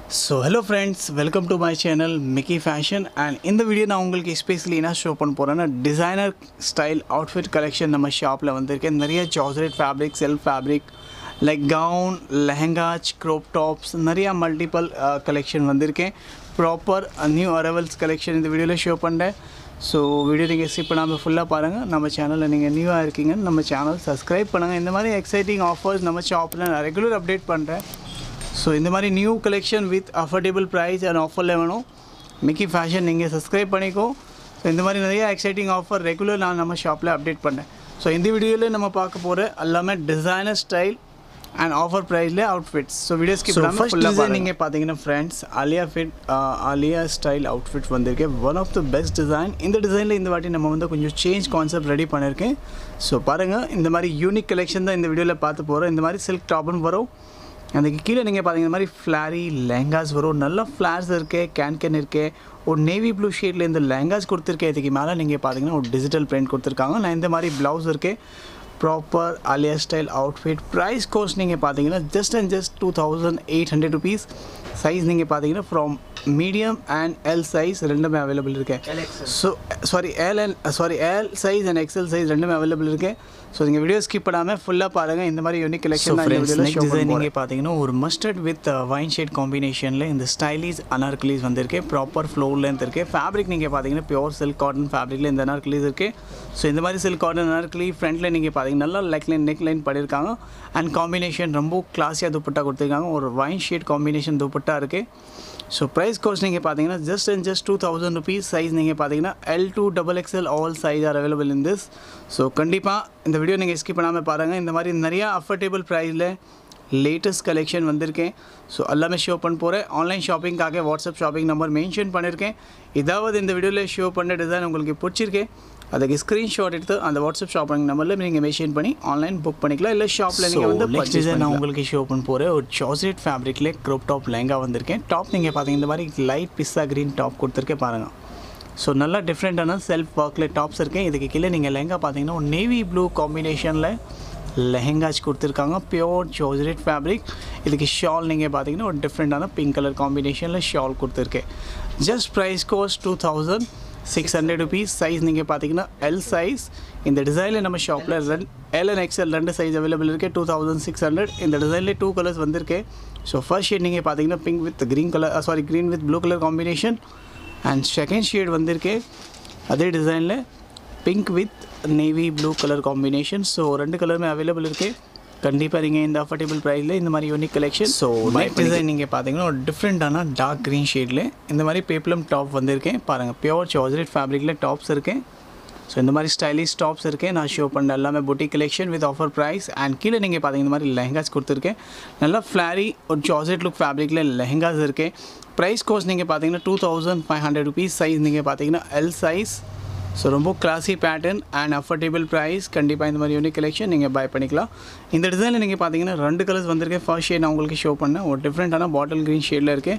so hello friends welcome to my channel Mickey fashion and இந்த video நான் உங்களுக்கு especially என்ன ஷோ பண்ண போகிறேன்னா டிசைனர் ஸ்டைல் அவுட்ஃபிட் கலெக்ஷன் நம்ம ஷாப்பில் வந்திருக்கேன் நிறைய georgette fabric self fabric like gown lehengas crop tops நிறையா மல்டிபிள் கலெக்ஷன் வந்திருக்கேன் ப்ராப்பர் நியூ அரைவல்ஸ் கலெக்ஷன் இந்த வீடியோவில் ஷோ பண்ணுறேன் ஸோ வீடியோ நீங்கள் ஸ்கிப் பண்ணாமல் ஃபுல்லாக பாருங்கள் நம்ம சேனலில் நீங்கள் நியூவாக இருக்கீங்க நம்ம சேனல் சப்ஸ்கிரைப் பண்ணுங்கள் இந்த மாதிரி எக்ஸைட்டிங் ஆஃபர்ஸ் நம்ம ஷாப்பில் நான் ரெகுலர் அப்டேட் பண்ணுறேன் ஸோ இந்த மாதிரி new collection with affordable price and ஆஃபரில் வேணும் மிக்கி ஃபேஷன் நீங்கள் சப்ஸ்கிரைப் பண்ணிக்கோ ஸோ இந்த மாதிரி நிறைய எக்ஸைட்டிங் ஆஃபர் ரெகுலர் நான் நம்ம ஷாப்பில் அப்டேட் பண்ணேன் ஸோ இந்த வீடியோவில் நம்ம பார்க்க போகிற எல்லாமே டிசைனர் ஸ்டைல் அண்ட் ஆஃபர் ப்ரைஸில் அவுட்ஃபிட்ஸ் ஸோ வீடியோ ஸ்கிப் பண்ணாமல் ஃபுல்லாக நீங்கள் பார்த்தீங்கன்னா friends Alia fit Alia style outfit வந்திருக்கு one of the best design இந்த டிசைனில் இந்த வாட்டி நம்ம வந்து கொஞ்சம் சேஞ்ச் கான்செப்ட் ரெடி பண்ணியிருக்கேன் ஸோ பாருங்கள் இந்த மாதிரி யூனிக் கலெக்ஷன் தான் இந்த வீடியோவில் பார்த்து போகிறோம் இந்த மாதிரி சில்க் டாப்னு வரும் அதுக்கு கீழே நீங்கள் பார்த்தீங்க இந்த மாதிரி ஃப்ளாரி லெஹங்காஸ் வரும் நல்ல ஃப்ளார்ஸ் இருக்கு கேன் கேன் இருக்கு ஒரு நேவி ப்ளூ ஷேடில் இந்த லெஹங்காஸ் கொடுத்துருக்கேன் இதுக்கு மேலே நீங்கள் பார்த்தீங்கன்னா ஒரு டிஜிட்டல் பிரிண்ட் கொடுத்துருக்காங்க நான் இந்த மாதிரி ப்ளவுஸ் இருக்கு proper Alia style outfit price course நீங்கள் பார்த்தீங்கன்னா just and just two thousand eight hundred rupees size நீங்கள் பார்த்தீங்கன்னா from medium and L size ரெண்டுமே அவைலபிள் இருக்கு so sorry L and sorry L size and XL size ரெண்டுமே available இருக்கு so நீங்கள் video skip பண்ணாமல் ஃபுல்லாக பாருங்கள் இந்த மாதிரி யூனிக் கலெக்ஷன் டிசைன் நீங்கள் பார்த்தீங்கன்னா ஒரு மஸ்டர்ட் வித் வைன் ஷேட் காம்பினேஷனில் இந்த ஸ்டைலிஸ் அனார்கலீஸ் வந்திருக்கு ப்ராப்பர் ஃப்ளோர் லென்த் இருக்குது ஃபேப்ரிக் நீங்கள் பார்த்தீங்கன்னா பியூர் சில்க் காட்டன் ஃபேப்ரிக்கில் இந்த அனார்கலீஸ் இருக்குது ஸோ இந்த மாதிரி சில்க் காட்டன் அனார்கலி ஃப்ரண்ட்டில் நீங்கள் பார்த்தீங்கன்னா நல்லா லெக் லைன் நெக் லைன் பண்ணியிருக்காங்க அண்ட் காம்பினேஷன் ரொம்ப கிளாஸியாக துப்பட்டா கொடுத்துருக்காங்க ஒரு வைன் ஷேட் காம்பினேஷன் துப்பட்டா இருக்குது ஸோ ப்ரைஸ் கோர்ஸ் நீங்கள் பார்த்தீங்கன்னா just and just two thousand rupees size நீங்கள் பார்த்தீங்கன்னா L to double XL all size are available in this so கண்டிப்பாக இந்த வீடியோ நீங்கள் ஸ்கிப் பண்ணாமல் பாருங்கள் இந்த மாதிரி நிறையா அஃபோர்டபுள் ப்ரைஸில் லேட்டஸ்ட் கலெக்ஷன் வந்திருக்கேன் ஸோ எல்லாமே ஷோ பண்ண போகிறேன் ஆன்லைன் ஷாப்பிங்காக வாட்ஸ்அப் ஷாப்பிங் நம்பர் மென்ஷன் பண்ணியிருக்கேன் ஏதாவது இந்த வீடியோவில் ஷோ பண்ண டிசைன் உங்களுக்கு பிடிச்சிருக்கேன் அதுக்கு ஸ்க்ரீன்ஷாட் எடுத்து அந்த வாட்ஸ்அப் ஷாப்பிங் நம்பரில் நீங்கள் மென்ஷன் பண்ணி ஆன்லைன் புக் பண்ணிக்கலாம் இல்லை ஷாப்பில் நீங்கள் வந்து நெக்ஸ்ட் டிசைன் நான் உங்களுக்கு ஷோ பண்ண போகிறேன் ஒரு ஜார்ஜெட் ஃபேப்ரிக்கில் க்ரோப் டாப் லெங்கா வந்திருக்கேன் டாப் நீங்கள் பார்த்தீங்க இந்த மாதிரி லைட் பிஸ்ஸா க்ரீன் டாப் கொடுத்துருக்கேன் பாருங்கள் ஸோ நல்லா டிஃப்ரெண்ட்டான செல்ஃப் ஒர்க்கில் டாப்ஸ் இருக்கேன் இதுக்கு கீழே நீங்கள் லெங்கா பார்த்தீங்கன்னா ஒரு நேவி ப்ளூ காம்பினேஷனில் லெஹெங்காஸ் கொடுத்துருக்காங்க பியோர் ஜோர்ஜரேட் ஃபேப்ரிக் இதுக்கு ஷால் நீங்கள் பார்த்தீங்கன்னா ஒரு டிஃப்ரெண்ட்டான பிங்க் கலர் காம்பினேஷனில் ஷால் கொடுத்துருக்கேன் just price goes two thousand six hundred rupees size நீங்கள் பார்த்தீங்கன்னா எல் சைஸ் இந்த டிசைனில் நம்ம ஷாப்பில் ரெண்டு எல் அண்ட் எக்ஸ்எல் ரெண்டு சைஸ் அவைலபிள் இருக்குது டூ தௌசண்ட் சிக்ஸ் ஹண்ட்ரட் இந்த டிசைன்லேயே டூ கலர்ஸ் வந்திருக்கு ஸோ ஃபர்ஸ்ட் ஷேட் நீங்கள் பார்த்தீங்கன்னா pink with green colour sorry green with blue colour combination and second shade வந்திருக்கு அதே டிசைனில் pink with navy blue colour combination so ரெண்டு கலருமே அவைலபிள் இருக்குது கண்டிப்பாக நீங்கள் இந்த அஃபோர்டபுள் ப்ரைஸில் இந்த மாதிரி unique collection so neck design நீங்கள் பார்த்தீங்கன்னா ஒரு டிஃப்ரெண்ட்டான டார்க் க்ரீன் ஷேடில் இந்த மாதிரி பேப்ளம் டாப் வந்திருக்கேன் பாருங்கள் பியோர் சார்ஜரேட் ஃபேப்ரிக்கில் டாப்ஸ் இருக்கேன் ஸோ இந்த மாதிரி ஸ்டைலிஷ் டாப்ஸ் இருக்கேன் நான் ஷோ பண்ண எல்லாமே boutique collection with offer price and கீழே நீங்கள் பார்த்தீங்க இந்த மாதிரி லெஹங்காஸ் கொடுத்துருக்கேன் நல்லா ஃப்ளாரி ஒரு ஜார்ஜெட் லுக் ஃபேப்ரிக்கில் லெஹங்காஸ் இருக்கேன் ப்ரைஸ் கோர்ஸ் நீங்கள் பார்த்தீங்கன்னா two thousand five hundred rupees size நீங்கள் பார்த்தீங்கன்னா எல் சைஸ் ஸோ ரொம்ப classy pattern and affordable price கண்டிப்பாக இந்த மாதிரி யூனிக் கலெக்ஷன் நீங்கள் பை பண்ணிக்கலாம் இந்த டிசைனில் நீங்கள் பார்த்தீங்கன்னா ரெண்டு கலர்ஸ் வந்திருக்கேன் ஃபர்ஸ்ட் ஷேட் நான் உங்களுக்கு ஷோ பண்ணேன் ஒரு டிஃப்ரெண்ட்டான பாட்டில் க்ரீன் ஷேடில் இருக்கேன்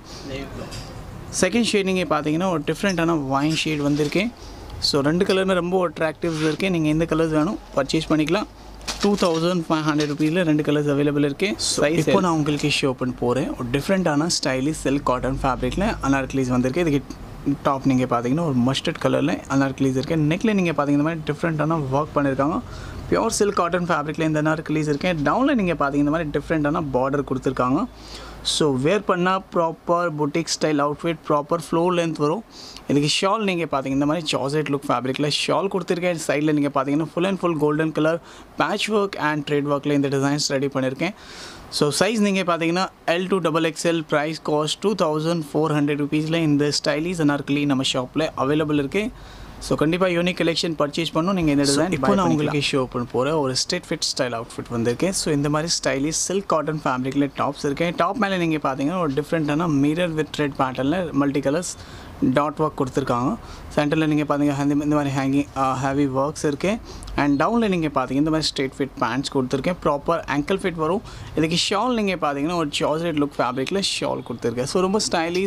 செகண்ட் ஷேட் நீங்கள் பார்த்தீங்கன்னா ஒரு டிஃப்ரெண்ட்டான வைன் ஷேட் வந்திருக்கேன் ஸோ ரெண்டு கலருமே ரொம்ப அட்ராக்டிவ்ஸ் இருக்குது நீங்கள் எந்த கலர்ஸ் வேணும் பர்ச்சேஸ் பண்ணிக்கலாம் டூ தௌசண்ட் ஃபைவ் ஹண்ட்ரட் ருபீஸில் ரெண்டு கலர்ஸ் அவைலபிள் இருக்குது சைஸ் இப்போ நான் உங்களுக்கு ஷோ பண்ண போகிறேன் ஒரு டிஃப்ரெண்ட்டான ஸ்டைலிஷ் சில்க் காட்டன் ஃபேப்ரிக்கில் அனார்க்லீஸ் வந்திருக்கு இதுக்கு டாப் நீங்கள் பார்த்தீங்கன்னா ஒரு மஸ்டர்ட் கலரில் அனார்க்லீஸ் இருக்குது நெக்கில் நீங்கள் பார்த்தீங்கன்னா இந்த மாதிரி டிஃப்ரெண்ட்டான ஒர்க் பண்ணியிருக்காங்க பியோர் சில்க் காட்டன் ஃபேப்ரிக்கில் இந்த அனார்க்லீஸ் இருக்கேன் டவுனில் நீங்கள் பார்த்தீங்கன்னா இந்த மாதிரி டிஃப்ரெண்ட்டான பார்டர் கொடுத்துருக்காங்க ஸோ வேர் பண்ணால் proper boutique style outfit proper floor length வரும் இதுக்கு ஷால் நீங்கள் பார்த்தீங்க இந்த மாதிரி சார்ஜெட் லுக் ஃபேப்ரிக்கில் ஷால் கொடுத்துருக்கேன் சைடில் நீங்கள் பார்த்தீங்கன்னா full and full golden colour patch work and thread ஒர்க்கில் இந்த டிசைன்ஸ் ரெடி பண்ணியிருக்கேன் ஸோ சைஸ் நீங்கள் பார்த்தீங்கன்னா L to double XL price cost two thousand four hundred ருபீஸில் இந்த ஸ்டைலிஸ் அனார்கலி நம்ம ஷாப்பில் அவைலபிள் இருக்குது ஸோ கண்டிப்பாக யூனிக் கலெக்ஷன் பர்ச்சேஸ் பண்ணணும் நீங்கள் இந்த டிசைன் இப்போ நான் உங்களுக்கு ஷோ பண்ண போகிற ஒரு ஸ்ட்ரெட் ஃபிட் ஸ்டைல் அவுட்ஃபிட் வந்திருக்கேன் ஸோ இந்த மாதிரி ஸ்டைலிஷ் சில்க் காட்டன் ஃபேப்ரிக்கில் டாப்ஸ் இருக்கேன் டாப் மேலே நீங்கள் பார்த்தீங்கன்னா ஒரு டிஃப்ரெண்ட்டான மிரர் வித் த்ரெட் பேட்டர்னில் மல்டி கலர்ஸ் டாட் ஒர்க் கொடுத்துருக்காங்க சென்டரில் நீங்கள் பார்த்தீங்கன்னா இந்த மாதிரி ஹேங்கிங் ஹேவி ஒர்க்ஸ் இருக்குது அண்ட் டவுனில் நீங்கள் பார்த்தீங்க இந்த மாதிரி ஸ்ட்ரெயிட் ஃபிட் பேண்ட்ஸ் கொடுத்துருக்கேன் ப்ராப்பர் ஆங்கிள் ஃபிட் வரும் இதுக்கு ஷால் நீங்கள் பார்த்தீங்கன்னா ஒரு சார்ஜரேட் லுக் ஃபேப்ரிக்கில் ஷால் கொடுத்துருக்கேன் ஸோ ரொம்ப ஸ்டைலிஷ்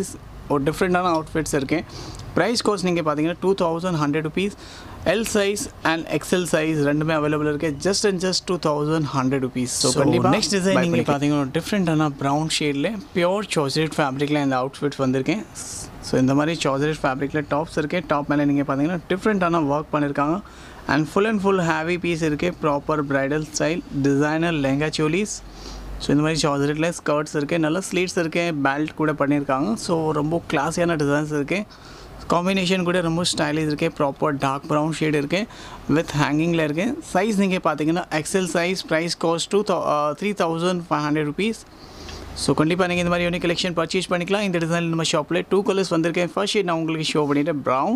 ஒரு டிஃப்ரெண்ட்டான அவுட்ஃபிட்ஸ் இருக்குது ப்ரைஸ் கோர்ஸ் நீங்கள் பார்த்தீங்கன்னா two thousand hundred rupees L size and XL size ரெண்டுமே அவைலபிள் இருக்குது just and just two thousand hundred rupees so கண்டிப்பாக நெக்ஸ்ட் டிசைன் நீங்கள் பார்த்தீங்கன்னா ஒரு டிஃப்ரெண்ட்டான ப்ரௌன் ஷேடில் பியோர் சாக்லேட் ஃபேப்ரிக்கில் இந்த அவுட்ஃபிட்ஸ் வந்திருக்கேன் ஸோ இந்த மாதிரி சாக்லேட் ஃபேப்ரிக்கில் டாப்ஸ் இருக்குது டாப் மேலே நீங்கள் பார்த்தீங்கன்னா டிஃப்ரெண்ட்டான ஒர்க் பண்ணியிருக்காங்க and full and full heavy piece இருக்குது proper bridal style designer lehenga cholis so இந்த மாதிரி சார்ஜரில் ஸ்கர்ட்ஸ் இருக்குது நல்ல ஸ்லீட்ஸ் இருக்குது பெல்ட் கூட பண்ணியிருக்காங்க ஸோ ரொம்ப கிளாஸியான டிசைன்ஸ் இருக்குது காம்பினேஷன் கூட ரொம்ப ஸ்டைலிஷ் இருக்குது ப்ராப்பர் டார்க் ப்ரௌன் ஷேட் இருக்குது வித் ஹேங்கிங்கில் இருக்குது சைஸ் நீங்கள் பார்த்தீங்கன்னா XL size price cost two தௌ three thousand five hundred rupees so கண்டிப்பாக நீங்கள் இந்த மாதிரி யூனிக் கலெக்ஷன் பர்ச்சேஸ் பண்ணிக்கலாம் இந்த டிசைன் நம்ம ஷாப்பில் டூ கலர்ஸ் வந்திருக்கேன் ஃபர்ஸ்ட் ஷேட் நான் உங்களுக்கு ஷோ பண்ணிவிட்டேன் ப்ரௌன்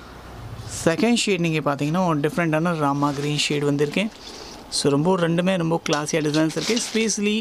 செகண்ட் ஷேட் நீங்கள் பார்த்தீங்கன்னா ஒரு டிஃப்ரெண்ட்டான ராமா க்ரீன் ஷேட் வந்திருக்கேன் ஸோ ரொம்ப ரெண்டுமே ரொம்ப கிளாஸியாக டிசைன்ஸ் இருக்குது ஸ்பேஸ்லி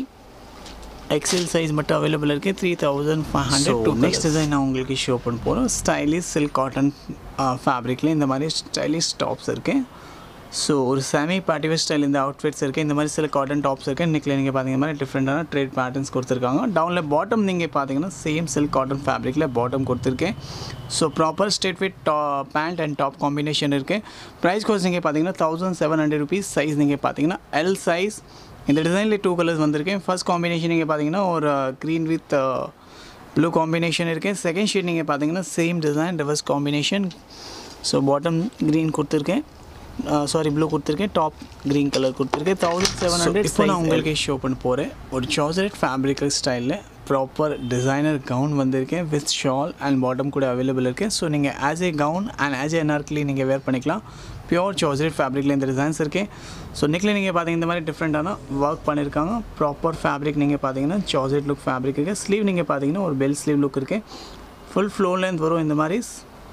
எக்ஸல் சைஸ் மட்டும் அவைலபிள் இருக்குது three thousand five hundred to next design நான் உங்களுக்கு ஷோ பண்ண போகிறோம் ஸ்டைலிஷ் சில்க் காட்டன் ஃபேப்ரிக்கில் இந்த மாதிரி ஸ்டைலிஷ் டாப்ஸ் இருக்குது ஸோ ஒரு செமி பார்ட்டிவேர் ஸ்டைல் இந்த அவுட்ஃபிட்ஸ் இருக்குது இந்த மாதிரி சில காட்டன் டாப்ஸ் இருக்குது நெக்கில் நீங்கள் பார்த்தீங்க மாதிரி டிஃப்ரெண்ட்டான ட்ரேட் பேட்டர்ன்ஸ் கொடுத்துருக்காங்க டவுனில் பாட்டம் நீங்கள் பார்த்தீங்கன்னா சேம் சில்க் காட்டன் ஃபேப்ரிக்கில் பாட்டம் கொடுத்துருக்கேன் ஸோ ப்ராப்பர் ஸ்டேட் ஃபிட் டா பேண்ட் அண்ட் டாப் காம்பினேஷன் இருக்குது ப்ரைஸ் கோஸ் நீங்கள் பார்த்தீங்கன்னா thousand seven hundred rupees size நீங்கள் பார்த்தீங்கன்னா எல் சைஸ் இந்த டிசைனில் டூ கலர்ஸ் வந்திருக்கேன் ஃபர்ஸ்ட் காம்பினேஷன் நீங்கள் பார்த்தீங்கன்னா ஒரு க்ரீன் வித் ப்ளூ காம்பினேஷன் இருக்குது செகண்ட் ஷேட் நீங்கள் பார்த்தீங்கன்னா same design reverse combination so bottom green கொடுத்துருக்கேன் சாரி ப்ளூ கொடுத்துருக்கேன் டாப் க்ரீன் கலர் கொடுத்துருக்கேன் தௌசண்ட் செவன் ஹண்ட்ரட் இப்போ நான் உங்களுக்கு ஷோ பண்ண போகிறேன் ஒரு சார்ஜரேட் ஃபேப்ரிக்கல் ஸ்டைலில் ப்ராப்பர் டிசைனர் கவுன் வந்திருக்கேன் வித் ஷால் அண்ட் பாட்டம் கூட அவைலபிள் இருக்குது ஸோ நீங்கள் as a gown and as a anarkali நீங்கள் வேர் பண்ணிக்கலாம் பியோர் சார்ஜரேட் ஃபேப்ரிக்கில் இந்த டிசைன்ஸ் இருக்குது ஸோ நெக்கில் நீங்கள் பார்த்தீங்க இந்த மாதிரி டிஃப்ரெண்ட்டான ஒர்க் பண்ணியிருக்காங்க ப்ராப்பர் ஃபேப்ரிக் நீங்கள் பார்த்தீங்கன்னா சார்ஜரேட் லுக் ஃபேப்ரிக் இருக்குது ஸ்லீவ் நீங்கள் பார்த்தீங்கன்னா ஒரு பெல் ஸ்லீவ் லுக் இருக்குது ஃபுல் ஃப்ளோ லென்த் வரும் இந்த மாதிரி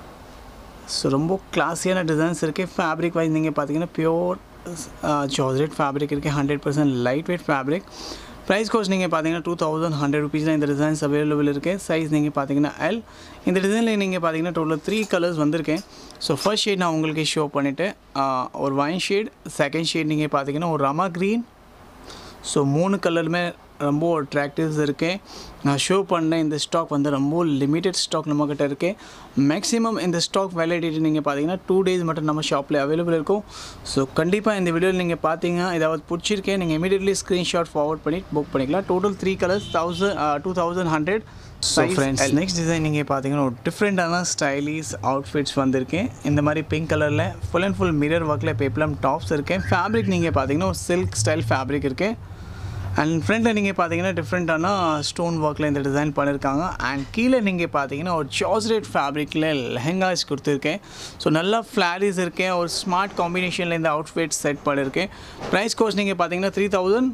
ஸோ ரொம்ப கிளாஸியான டிசைன்ஸ் இருக்குது ஃபேப்ரிக் வைஸ் நீங்கள் பார்த்தீங்கன்னா பியோர் ஜார்ஜெட் ஃபேப்ரிக் இருக்குது hundred percent light weight fabric price cost நீங்கள் பார்த்தீங்கன்னா டூ தௌசண்ட் ஹண்ட்ரட் ருபீஸ் தான் இந்த டிசைன்ஸ் அவைலபிள் இருக்குது சைஸ் நீங்கள் பார்த்தீங்கன்னா எல் இந்த டிசைனில் நீங்கள் பார்த்தீங்கன்னா டோட்டல் த்ரீ கலர்ஸ் வந்திருக்கேன் ஸோ ஃபர்ஸ்ட் ஷேட் நான் உங்களுக்கு ஷோ பண்ணிவிட்டு ஒரு வைன் ஷேட் செகண்ட் ஷேட் நீங்கள் பார்த்தீங்கன்னா ஒரு ரமா க்ரீன் ஸோ மூணு கலருமே ரொம்ப அட்ராக்டிவ்ஸ் இருக்குது நான் ஷோ பண்ண இந்த ஸ்டாக் வந்து ரொம்ப லிமிட்டட் ஸ்டாக் நம்மக்கிட்ட இருக்குது மேக்ஸிமம் இந்த ஸ்டாக் வேலிடிட்டி நீங்கள் பார்த்தீங்கன்னா டூ டேஸ் மட்டும் நம்ம ஷாப்பில் அவைலபிள் இருக்கும் ஸோ கண்டிப்பாக இந்த வீடியோவில் நீங்கள் பார்த்தீங்க ஏதாவது பிடிச்சிருக்கேன் நீங்கள் இமீடியட்லி ஸ்க்ரீன்ஷாட் ஃபார்வர்ட் பண்ணி புக் பண்ணிக்கலாம் total three colours thousand two thousand hundred so friends next design நீங்கள் பார்த்தீங்கன்னா ஒரு டிஃப்ரெண்ட்டான ஸ்டைலிஷ் அவுட்ஃபிட்ஸ் வந்திருக்கேன் இந்த மாதிரி பிங்க் கலரில் ஃபுல் அண்ட் ஃபுல் மிரர் ஒர்க்கில் பேப்ளம் டாப்ஸ் இருக்கேன் ஃபேப்ரிக் நீங்கள் பார்த்தீங்கன்னா ஒரு சில்க் ஸ்டைல் ஃபேப்ரிக் இருக்குது அண்ட் ஃப்ரண்ட்டில் நீங்கள் பார்த்தீங்கன்னா டிஃப்ரெண்ட்டான ஸ்டோன் ஒர்க்கில் இந்த டிசைன் பண்ணியிருக்காங்க அண்ட் கீழே நீங்கள் பார்த்தீங்கன்னா ஒரு சார்ஜரேட் ஃபேப்ரிக்கில் லெஹங்காஸ் கொடுத்துருக்கேன் ஸோ நல்லா ஃப்ளாரிஸ் இருக்கேன் ஒரு ஸ்மார்ட் காம்பினேஷனில் இந்த அவுட்ஃபிட் செட் பண்ணியிருக்கேன் ப்ரைஸ் கோஸ்ட் நீங்கள் பார்த்தீங்கன்னா three thousand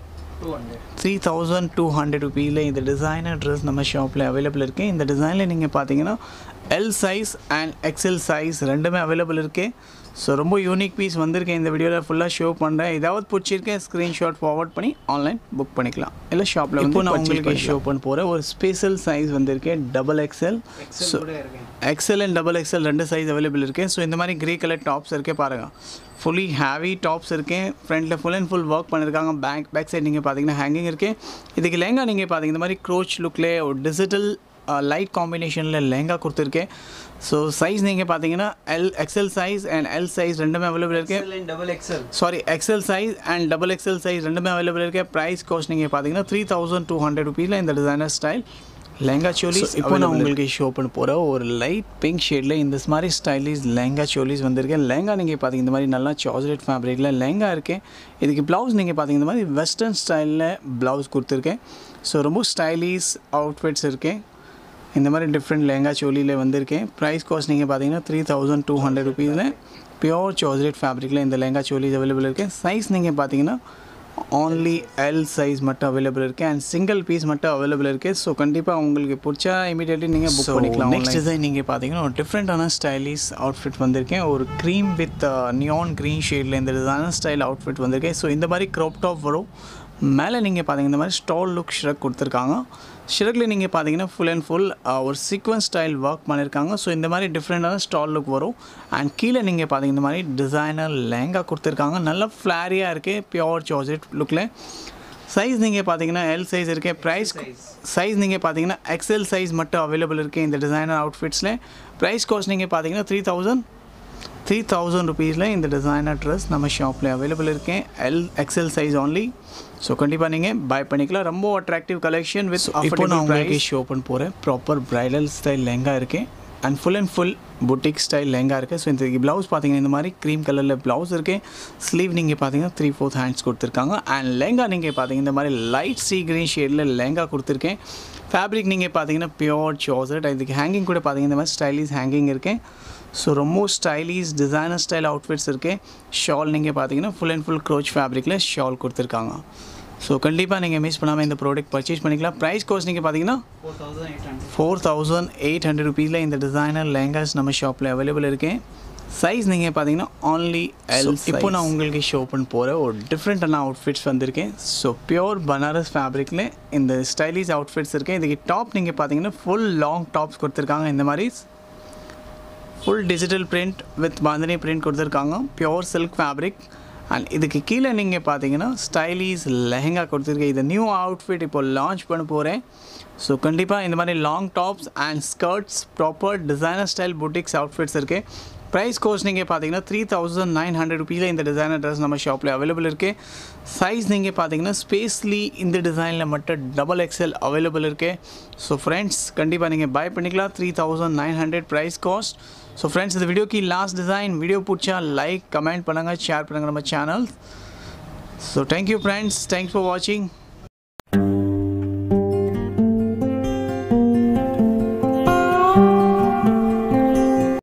three thousand two hundred ருபீஸில் இந்த டிசைனர் ட்ரெஸ் நம்ம ஷாப்பில் அவைலபிள் இருக்குது இந்த டிசைனில் நீங்கள் பார்த்தீங்கன்னா L size and XL size ரெண்டுமே அவைலபிள் இருக்குது ஸோ ரொம்ப யூனிக் பீஸ் வந்திருக்கேன் இந்த வீடியோவில் ஃபுல்லாக ஷோ பண்ணுறேன் ஏதாவது பிடிச்சிருக்கேன் ஸ்க்ரீன்ஷாட் ஃபார்வர்ட் பண்ணி ஆன்லைன் புக் பண்ணிக்கலாம் இல்லை ஷாப்பில் இப்போ நான் உங்களுக்கு ஷோ பண்ண போகிறேன் ஒரு ஸ்பெஷல் சைஸ் வந்திருக்கேன் double XL so XL and double XL ரெண்டு சைஸ் அவைலபிள் இருக்குது ஸோ இந்த மாதிரி க்ரே கலர் டாப்ஸ் இருக்கே பாருங்கள் ஃபுல்லி ஹேவி டாப்ஸ் இருக்கேன் ஃப்ரண்ட்டில் ஃபுல் அண்ட் ஃபுல் ஒர்க் பண்ணியிருக்காங்க பேக் பேக் சைடு நீங்கள் பார்த்தீங்கன்னா ஹேங்கிங் இருக்குது இதுக்கு லெங்கா நீங்கள் பார்த்தீங்க இந்த மாதிரி க்ரோச் லுக்கில் ஒரு டிஜிட்டல் லைட் காம்பினேஷனில் லெங்கா கொடுத்துருக்கேன் ஸோ சைஸ் நீங்கள் பார்த்தீங்கன்னா L XL size and L size ரெண்டுமே அவைலபிள் இருக்குது double XL sorry XL size and double XL size ரெண்டுமே அவைலபிள் இருக்குது ப்ரைஸ் காஸ்ட் நீங்கள் பார்த்தீங்கன்னா த்ரீ தௌசண்ட் டூ ஹண்ட்ரட் ருபீஸில் இந்த டிசைனர் ஸ்டைல் லெங்கா சோலிஸ் இப்போ நான் உங்களுக்கு ஷோ பண்ண போகிற ஒரு லைட் பிங்க் ஷேடில் இந்த மாதிரி ஸ்டைலிஷ் லெங்கா சோலிஸ் வந்திருக்கேன் லெங்கா நீங்கள் பார்த்தீங்க இந்த மாதிரி நல்லா சார்ஜரேட் ஃபேப்ரிக்கில் லெங்கா இருக்கேன் இதுக்கு ப்ளவுஸ் நீங்கள் பார்த்தீங்க இந்த மாதிரி வெஸ்டர்ன் ஸ்டைலில் ப்ளவுஸ் கொடுத்துருக்கேன் ஸோ ரொம்ப ஸ்டைலிஷ் அவுட்ஃபிட்ஸ் இருக்கேன் இந்த மாதிரி டிஃப்ரெண்ட் லெஹங்கா சோலியில் வந்திருக்கேன் ப்ரைஸ் காஸ்ட் நீங்கள் பார்த்தீங்கன்னா த்ரீ தௌசண்ட் டூ ஹண்ட்ரட் ருபீஸில் பியோர் சார்ஜரேட் ஃபேப்ரிக்கில் இந்த லெஹங்கா சோலிஸ் அவைலபிள் இருக்குது சைஸ் நீங்கள் பார்த்தீங்கன்னா ஆன்லி எல் சைஸ் மட்டும் அவைலபிள் இருக்குது அண்ட் சிங்கிள் பீஸ் மட்டும் அவைலபிள் இருக்குது ஸோ கண்டிப்பாக உங்களுக்கு பிடிச்சா இமீடியட்லி நீங்கள் புக் பண்ணிக்கலாம் நெக்ஸ்ட் டிசைன் நீங்கள் பார்த்தீங்கன்னா ஒரு டிஃப்ரெண்ட்டான ஸ்டைலிஷ் அவுட்ஃபிட் வந்திருக்கேன் ஒரு க்ரீம் வித் நியான் க்ரீன் ஷேடில் இந்த டிசைனர் ஸ்டைல் அவுட்ஃபிட் வந்திருக்கேன் ஸோ இந்த மாதிரி க்ராப் டாப் வரும் மேலே நீங்கள் பார்த்தீங்க இந்த மாதிரி ஸ்டால் லுக் ஷ்ரக் கொடுத்துருக்காங்க ஷ்ரக்கில் நீங்கள் பார்த்தீங்கன்னா ஃபுல் அண்ட் ஃபுல் ஒரு சீக்வன்ஸ் ஸ்டைல் ஒர்க் பண்ணியிருக்காங்க ஸோ இந்த மாதிரி டிஃப்ரெண்ட்டான ஸ்டால் லுக் வரும் அண்ட் கீழே நீங்கள் பார்த்தீங்க இந்த மாதிரி டிசைனர் லெஹங்கா கொடுத்துருக்காங்க நல்ல ஃப்ளாரியாக இருக்குது பியோர் ஜார்ஜெட் லுக்கில் சைஸ் நீங்கள் பார்த்தீங்கன்னா எல் சைஸ் இருக்கே ப்ரைஸ் சைஸ் நீங்கள் பார்த்தீங்கன்னா எக்ஸல் சைஸ் மட்டும் அவைலபிள் இருக்குது இந்த டிசைனர் அவுட்ஃபிட்ஸில் ப்ரைஸ் காஸ்ட் நீங்கள் பார்த்தீங்கன்னா த்ரீ தௌசண்ட் த்ரீ தௌசண்ட் ருபீஸில் இந்த டிசைனர் ட்ரெஸ் நம்ம ஷாப்பில் அவைலபிள் இருக்கேன் L XL size only so கண்டிப்பாக நீங்கள் பை பண்ணிக்கலாம் ரொம்ப அட்ராக்டிவ் கலெக்ஷன் வித் இப்போ நான் உங்களுக்கு ஷோ பண்ண போகிறேன் ப்ராப்பர் ப்ரைடல் ஸ்டைல் லெங்கா இருக்கேன் and full and full boutique style lehenga இருக்குது ஸோ இந்த ப்ளவுஸ் பார்த்தீங்கன்னா இந்த மாதிரி க்ரீம் கலரில் ப்ளவுஸ் இருக்குது ஸ்லீவ் நீங்கள் பார்த்தீங்கன்னா த்ரீ ஃபோர்த் ஹேண்ட்ஸ் கொடுத்துருக்காங்க அண்ட் லெங்கா நீங்கள் பார்த்தீங்கன்னா இந்த மாதிரி லைட் சி க்ரீன் ஷேடில் லெங்கா கொடுத்துருக்கேன் ஃபேப்ரிக் நீங்கள் பார்த்தீங்கன்னா பியோர் சார்ஜட் இதுக்கு ஹேங்கிங் கூட பார்த்தீங்கன்னா இந்த மாதிரி ஸ்டைலிஷ் ஹேங்கிங் இருக்கேன் ஸோ ரொம்ப ஸ்டைலிஷ் டிசைனர் ஸ்டைல் அவுட்ஃபிட்ஸ் இருக்குது ஷால் நீங்கள் பார்த்தீங்கன்னா ஃபுல் அண்ட் ஃபுல் க்ரோச் ஃபேப்ரிக்கில் ஷால் கொடுத்துருக்காங்க ஸோ கண்டிப்பாக நீங்கள் மிஸ் பண்ணாமல் இந்த ப்ராடக்ட் பர்ச்சேஸ் பண்ணிக்கலாம் ப்ரைஸ் கோர்ஸ் நீங்கள் பார்த்தீங்கன்னா four thousand eight hundred four thousand eight hundred ருபீஸில் இந்த டிசைனர் லெஹங்காஸ் நம்ம ஷாப்பில் அவைலபிள் இருக்கேன் சைஸ் நீங்கள் பார்த்தீங்கன்னா ஆன்லி எல் இப்போ நான் உங்களுக்கு ஷோ பண்ண போகிற ஒரு டிஃப்ரெண்ட்டான அவுட்ஃபிட்ஸ் வந்திருக்கேன் ஸோ பியோர் பனாரஸ் ஃபேப்ரிக்கில் இந்த ஸ்டைலிஷ் அவுட்ஃபிட்ஸ் இருக்கேன் இதுக்கு டாப் நீங்கள் பார்த்தீங்கன்னா ஃபுல் லாங் டாப்ஸ் கொடுத்துருக்காங்க இந்த மாதிரி full digital print with bandhani print கொடுத்துருக்காங்க பியோர் சில்க் ஃபேப்ரிக் அண்ட் இதுக்கு கீழே நீங்கள் பார்த்தீங்கன்னா ஸ்டைலிஷ் லெஹங்கா கொடுத்துருக்கேன் இது நியூ அவுட்ஃபிட் இப்போ லான்ச் பண்ண போகிறேன் ஸோ கண்டிப்பாக இந்த மாதிரி long tops and skirts proper designer style boutiques outfits இருக்குது ப்ரைஸ் கோர்ஸ் நீங்கள் பார்த்தீங்கன்னா த்ரீ தௌசண்ட் நைன் ஹண்ட்ரட் ருபீஸில் இந்த டிசைனர் ட்ரெஸ் நம்ம ஷாப்பில் அவைலபிள் இருக்குது சைஸ் நீங்கள் பார்த்தீங்கன்னா ஸ்பேஸ்லி இந்த டிசைனில் மட்டும் டபுள் எக்ஸ்எல் அவைலபிள் இருக்குது ஸோ ஃப்ரெண்ட்ஸ் கண்டிப்பாக நீங்கள் பை பண்ணிக்கலாம் three thousand nine hundred price cost so friends இந்த வீடியோக்கு லாஸ்ட் டிசைன் வீடியோ பிடிச்சா லைக் கமெண்ட் பண்ணுங்கள் ஷேர் பண்ணுங்கள் நம்ம channel so thank you friends thanks for வாட்சிங்